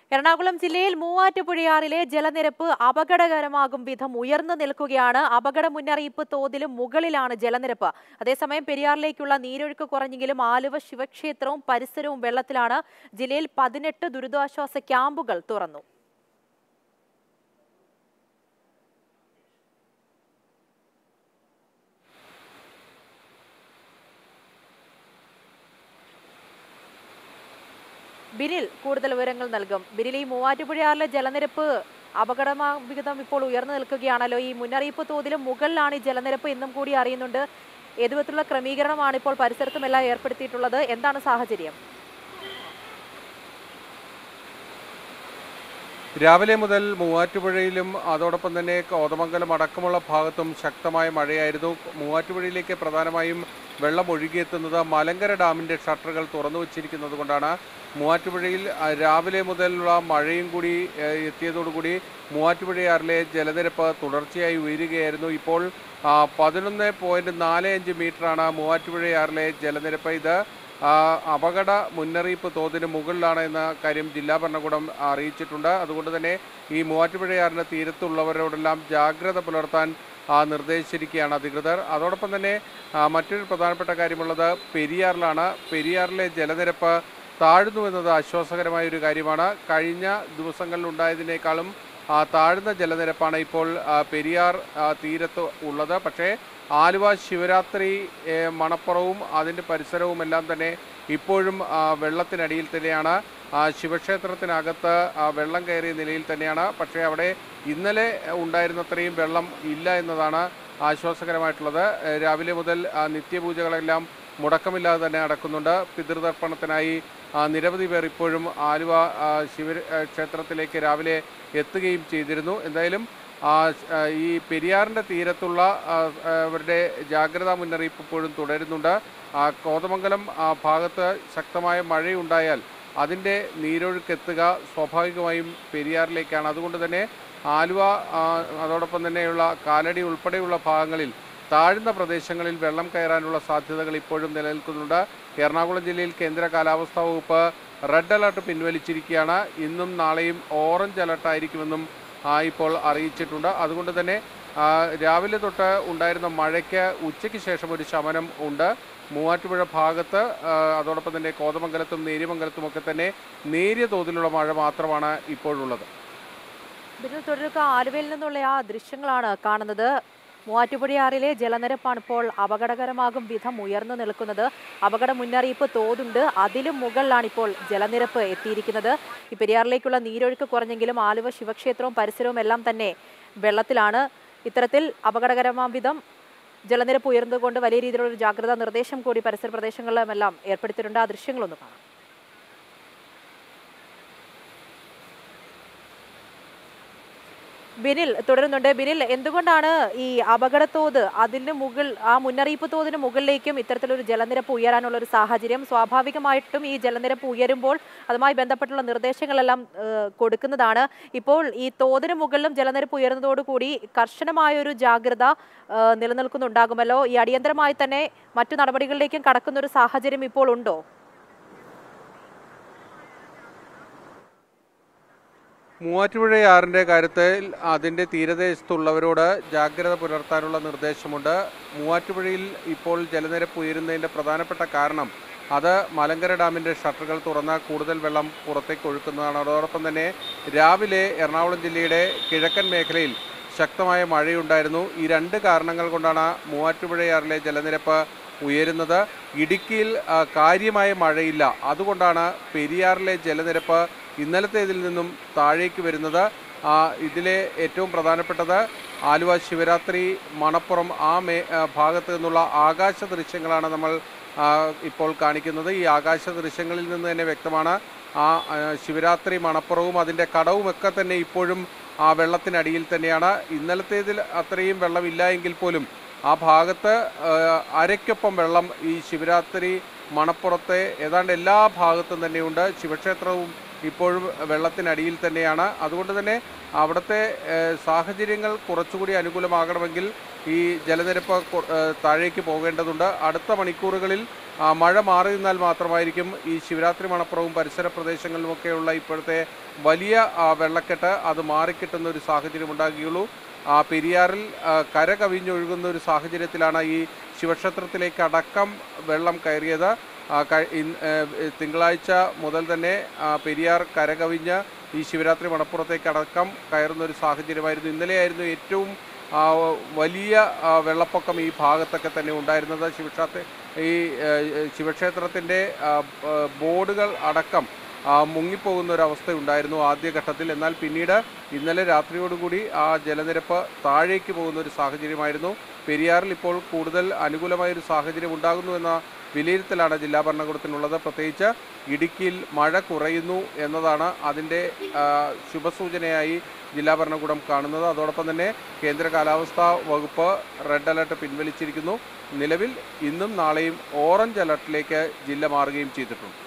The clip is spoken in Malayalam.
എറണാകുളം ജില്ലയിൽ മൂവാറ്റുപുഴയാറിലെ ജലനിരപ്പ് അപകടകരമാകും വിധം ഉയർന്നു നിൽക്കുകയാണ് അപകട മുന്നറിയിപ്പ് തോതിലും മുകളിലാണ് ജലനിരപ്പ് അതേസമയം പെരിയാറിലേക്കുള്ള നീരൊഴുക്ക് കുറഞ്ഞെങ്കിലും ആലുവ ശിവക്ഷേത്രവും പരിസരവും വെള്ളത്തിലാണ് ജില്ലയിൽ പതിനെട്ട് ദുരിതാശ്വാസ ക്യാമ്പുകൾ തുറന്നു ബിനിൽ കൂടുതൽ വിവരങ്ങൾ നൽകും ബിനിൽ ഈ മൂവാറ്റുപുഴയാറിലെ ജലനിരപ്പ് അപകടമാ വിധം ഇപ്പോൾ ഉയർന്നു നിൽക്കുകയാണല്ലോ ഈ മുന്നറിയിപ്പ് തോതിലും മുകളിലാണ് ഈ ജലനിരപ്പ് എന്നും കൂടി അറിയുന്നുണ്ട് ഏതു വിധത്തിലുള്ള ക്രമീകരണമാണ് ഇപ്പോൾ പരിസരത്തുമെല്ലാം ഏർപ്പെടുത്തിയിട്ടുള്ളത് എന്താണ് സാഹചര്യം രാവിലെ മുതൽ മൂവാറ്റുപുഴയിലും അതോടൊപ്പം തന്നെ കോതമംഗലം അടക്കമുള്ള ഭാഗത്തും ശക്തമായ മഴയായിരുന്നു മൂവാറ്റുപുഴയിലേക്ക് പ്രധാനമായും വെള്ളം ഒഴുകിയെത്തുന്നത് മലങ്കര ഡാമിന്റെ ഷട്ടറുകൾ തുറന്നു വച്ചിരിക്കുന്നത് കൊണ്ടാണ് മൂവാറ്റുപുഴയിൽ ആ, രാവിലെ മുതലുള്ള മഴയും കൂടി ഏ, എത്തിയതോടുകൂടി മൂവാറ്റുപുഴയാറിലെ ജലനിരപ്പ് തുടർച്ചയായി ഉയരുകയായിരുന്നു ഇപ്പോൾ പതിനൊന്ന് പോയിന്റ് നാല് അഞ്ച് മീറ്ററാണ് മൂവാറ്റുപുഴയാറിലെ ജലനിരപ്പ് ഇത് ആ, അപകട മുന്നറിയിപ്പ് തോതിന് മുകളിലാണ് എന്ന കാര്യം ജില്ലാ ഭരണകൂടം അറിയിച്ചിട്ടുണ്ട് അതുകൊണ്ട് തന്നെ ഈ മൂവാറ്റുപുഴയാറിന്റെ തീരത്തുള്ളവരോടെല്ലാം ജാഗ്രത പുലർത്താൻ ആ, നിർദ്ദേശിച്ചിരിക്കുകയാണ് അധികൃതർ അതോടൊപ്പം തന്നെ ആ, മറ്റൊരു പ്രധാനപ്പെട്ട കാര്യമുള്ളത് പെരിയാറിലാണ് പെരിയാറിലെ ജലനിരപ്പ് താഴ്ന്നു എന്നത് ആശ്വാസകരമായ ഒരു കാര്യമാണ് കഴിഞ്ഞ ദിവസങ്ങളിൽ ഉണ്ടായതിനേക്കാളും ആ, താഴ്ന്ന ജലനിരപ്പാണ് ഇപ്പോൾ ആ, പെരിയാർ ആ, തീരത്ത് ഉള്ളത് പക്ഷേ ആലുവ ശിവരാത്രി ഏ, മണപ്പുറവും അതിൻ്റെ പരിസരവും എല്ലാം തന്നെ ഇപ്പോഴും ആ, വെള്ളത്തിനടിയിൽ തന്നെയാണ് ആ, ശിവക്ഷേത്രത്തിനകത്ത് ആ, വെള്ളം കയറിയ നിലയിൽ തന്നെയാണ് പക്ഷേ അവിടെ ഇന്നലെ ഉണ്ടായിരുന്നത്രയും വെള്ളം ഇല്ല എന്നതാണ് ആശ്വാസകരമായിട്ടുള്ളത് ഏ, രാവിലെ മുതൽ ആ, നിത്യപൂജകളെല്ലാം മുടക്കമില്ലാതെ തന്നെ നടക്കുന്നുണ്ട് പിതൃതർപ്പണത്തിനായി ആ, നിരവധി പേർ ഇപ്പോഴും ആലുവ ആ, ശിവ ആ, ക്ഷേത്രത്തിലേക്ക് രാവിലെ എത്തുകയും ചെയ്തിരുന്നു എന്തായാലും ആ, ആ, ഈ പെരിയാറിൻ്റെ തീരത്തുള്ള ആ, ആ, അവരുടെ ജാഗ്രതാ മുന്നറിയിപ്പ് ഇപ്പോഴും തുടരുന്നുണ്ട് ആ, കോതമംഗലം ആ, ഭാഗത്ത് ശക്തമായ മഴയുണ്ടായാൽ അതിൻ്റെ നീരൊഴുക്കെത്തുക സ്വാഭാവികമായും പെരിയാറിലേക്കാണ് അതുകൊണ്ട് തന്നെ ആലുവ ആ, അതോടൊപ്പം തന്നെയുള്ള കാലടി ഉൾപ്പെടെയുള്ള ഭാഗങ്ങളിൽ താഴ്ന്ന പ്രദേശങ്ങളിൽ വെള്ളം കയറാനുള്ള സാധ്യതകൾ ഇപ്പോഴും നിലനിൽക്കുന്നുണ്ട് എറണാകുളം ജില്ലയിൽ കേന്ദ്ര കാലാവസ്ഥാ വകുപ്പ് റെഡ് അലർട്ട് പിൻവലിച്ചിരിക്കുകയാണ് ഇന്നും നാളെയും ഓറഞ്ച് അലർട്ടായിരിക്കുമെന്നും ആ, ഇപ്പോൾ അറിയിച്ചിട്ടുണ്ട് അതുകൊണ്ട് തന്നെ ആ, രാവിലെ തൊട്ട് ഉണ്ടായിരുന്ന മഴയ്ക്ക് ഉച്ചയ്ക്ക് ശേഷം ഒരു ശമനം ഉണ്ട് മൂവാറ്റുപുഴ ഭാഗത്ത് ആ, അതോടൊപ്പം തന്നെ കോതമംഗലത്തും നേര്യമംഗലത്തും ഒക്കെ തന്നെ നേരിയ തോതിലുള്ള മഴ മാത്രമാണ് ഇപ്പോഴുള്ളത് ബിനിൽ തുടരുക ആലുവയിൽ നിന്നുള്ള ആ ദൃശ്യങ്ങളാണ് കാണുന്നത് മൂവാറ്റുപുഴയാറിലെ ജലനിരപ്പാണ് ഇപ്പോൾ അപകടകരമാകും വിധം ഉയർന്നു നിൽക്കുന്നത് അപകട മുന്നറിയിപ്പ് തോതുണ്ട് അതിലും മുകളിലാണ് ഇപ്പോൾ ജലനിരപ്പ് എത്തിയിരിക്കുന്നത് ഈ പെരിയാറിലേക്കുള്ള നീരൊഴുക്ക് കുറഞ്ഞെങ്കിലും ആലുവ ശിവക്ഷേത്രവും പരിസരവും എല്ലാം തന്നെ വെള്ളത്തിലാണ് ഇത്തരത്തിൽ അപകടകരമാം വിധം ജലനിരപ്പ് ഉയർന്നുകൊണ്ട് വലിയ രീതിയിലുള്ള ഒരു ജാഗ്രതാ നിർദ്ദേശം കൂടി പരിസര പ്രദേശങ്ങളിലുമെല്ലാം ഏർപ്പെടുത്തിയിട്ടുണ്ട് ആ ദൃശ്യങ്ങളൊന്ന് കാണാം ബിനിൽ തുടരുന്നുണ്ട് ബിനിൽ എന്തുകൊണ്ടാണ് ഈ അപകടത്തോത് അതിന് മുകൾ ആ മുന്നറിയിപ്പ് തോതിന് മുകളിലേക്കും ഇത്തരത്തിലൊരു ജലനിരപ്പ് ഉയരാനുള്ള ഒരു സാഹചര്യം സ്വാഭാവികമായിട്ടും ഈ ജലനിരപ്പ് ഉയരുമ്പോൾ അതുമായി ബന്ധപ്പെട്ടുള്ള നിർദ്ദേശങ്ങളെല്ലാം ഏഹ്, കൊടുക്കുന്നതാണ് ഇപ്പോൾ ഈ തോതിന് മുകളിലും ജലനിരപ്പ് ഉയർന്നതോടുകൂടി കർശനമായ ഒരു ജാഗ്രത ഏഹ്, നിലനിൽക്കുന്നുണ്ടാകുമല്ലോ ഈ അടിയന്തരമായി തന്നെ മറ്റു നടപടികളിലേക്കും കടക്കുന്ന ഒരു സാഹചര്യം ഇപ്പോൾ ഉണ്ടോ മൂവാറ്റുപുഴയാറിൻ്റെ കാര്യത്തിൽ അതിൻ്റെ തീരദേശത്തുള്ളവരോട് ജാഗ്രത പുലർത്താനുള്ള നിർദ്ദേശമുണ്ട് മൂവാറ്റുപുഴയിൽ ഇപ്പോൾ ജലനിരപ്പ് ഉയരുന്നതിൻ്റെ പ്രധാനപ്പെട്ട കാരണം അത് മലങ്കര ഡാമിൻ്റെ ഷട്ടറുകൾ തുറന്ന് കൂടുതൽ വെള്ളം പുറത്തേക്ക് ഒഴുക്കുന്നതാണ് അതോടൊപ്പം തന്നെ രാവിലെ എറണാകുളം ജില്ലയുടെ കിഴക്കൻ മേഖലയിൽ ശക്തമായ മഴയുണ്ടായിരുന്നു ഈ രണ്ട് കാരണങ്ങൾ കൊണ്ടാണ് മൂവാറ്റുപുഴയാറിലെ ജലനിരപ്പ് ഉയരുന്നത് ഇടുക്കിയിൽ ആ, കാര്യമായ മഴയില്ല അതുകൊണ്ടാണ് പെരിയാറിലെ ജലനിരപ്പ് ഇന്നലത്തേതിൽ നിന്നും താഴേക്ക് വരുന്നത് ആ, ഇതിലെ ഏറ്റവും പ്രധാനപ്പെട്ടത് ആലുവ ശിവരാത്രി മണപ്പുറം ആ മേ ആ, ഭാഗത്ത് നിന്നുള്ള ആകാശ ദൃശ്യങ്ങളാണ് നമ്മൾ ആ, ഇപ്പോൾ കാണിക്കുന്നത് ഈ ആകാശ ദൃശ്യങ്ങളിൽ നിന്ന് തന്നെ വ്യക്തമാണ് ആ ആ, ശിവരാത്രി മണപ്പുറവും അതിൻ്റെ കടവും ഒക്കെ തന്നെ ഇപ്പോഴും ആ വെള്ളത്തിനടിയിൽ തന്നെയാണ് ഇന്നലത്തേതിൽ അത്രയും വെള്ളമില്ല എങ്കിൽ പോലും ആ ഭാഗത്ത് ആ, അരയ്ക്കൊപ്പം വെള്ളം ഈ ശിവരാത്രി മണപ്പുറത്തെ ഏതാണ്ട് എല്ലാ ഭാഗത്തും തന്നെയുണ്ട് ശിവക്ഷേത്രവും ഇപ്പോഴും വെള്ളത്തിനടിയിൽ തന്നെയാണ് അതുകൊണ്ട് തന്നെ അവിടുത്തെ ഏഹ്, സാഹചര്യങ്ങൾ കുറച്ചുകൂടി അനുകൂലമാകണമെങ്കിൽ ഈ ജലനിരപ്പ് കൊ- ഏഹ്, താഴേക്ക് പോകേണ്ടതുണ്ട് അടുത്ത മണിക്കൂറുകളിൽ ആ, മഴ മാറി നിന്നാൽ മാത്രമായിരിക്കും ഈ ശിവരാത്രി മണപ്പുറവും പരിസര പ്രദേശങ്ങളിലുമൊക്കെയുള്ള ഇപ്പോഴത്തെ വലിയ ആ, വെള്ളക്കെട്ട് അത് മാറിക്കിട്ടുന്ന ഒരു സാഹചര്യം ഉണ്ടാകുകയുള്ളൂ ആ പെരിയാറിൽ ആ, കര കവിഞ്ഞൊഴുകുന്ന ഒരു സാഹചര്യത്തിലാണ് ഈ ശിവക്ഷേത്രത്തിലേക്ക് അടക്കം വെള്ളം കയറിയത് ആ, ക- ഇൻ- ഏ, തിങ്കളാഴ്ച മുതൽ തന്നെ ആ, പെരിയാർ കരകവിഞ്ഞ് ഈ ശിവരാത്രി മണപ്പുറത്തേക്ക് അടക്കം കയറുന്ന ഒരു സാഹചര്യമായിരുന്നു ഇന്നലെയായിരുന്നു ഏറ്റവും ആ, വലിയ ആ, വെള്ളപ്പൊക്കം ഈ ഭാഗത്തൊക്കെ തന്നെ ഉണ്ടായിരുന്നത് ശിവക്ഷേത്ര ഈ ഏ, ശിവക്ഷേത്രത്തിൻ്റെ ആ, ആ, ബോർഡുകൾ അടക്കം ആ, മുങ്ങിപ്പോകുന്ന ഒരു അവസ്ഥയുണ്ടായിരുന്നു ആദ്യഘട്ടത്തിൽ എന്നാൽ പിന്നീട് ഇന്നലെ രാത്രിയോടുകൂടി ആ ജലനിരപ്പ് താഴേക്ക് പോകുന്ന ഒരു സാഹചര്യമായിരുന്നു പെരിയാറിൽ ഇപ്പോൾ കൂടുതൽ അനുകൂലമായ ഒരു സാഹചര്യം ഉണ്ടാകുന്നു എന്ന വിലയിരുത്തലാണ് ജില്ലാ ഭരണകൂടത്തിനുള്ളത് പ്രത്യേകിച്ച് ഇടുക്കിയിൽ മഴ കുറയുന്നു എന്നതാണ് അതിൻ്റെ ആ, ശുഭസൂചനയായി ജില്ലാ ഭരണകൂടം കാണുന്നത് അതോടൊപ്പം തന്നെ കേന്ദ്ര കാലാവസ്ഥാ വകുപ്പ് റെഡ് അലർട്ട് പിൻവലിച്ചിരിക്കുന്നു നിലവിൽ ഇന്നും നാളെയും ഓറഞ്ച് അലർട്ടിലേക്ക് ജില്ല മാറുകയും ചെയ്തിട്ടുണ്ട്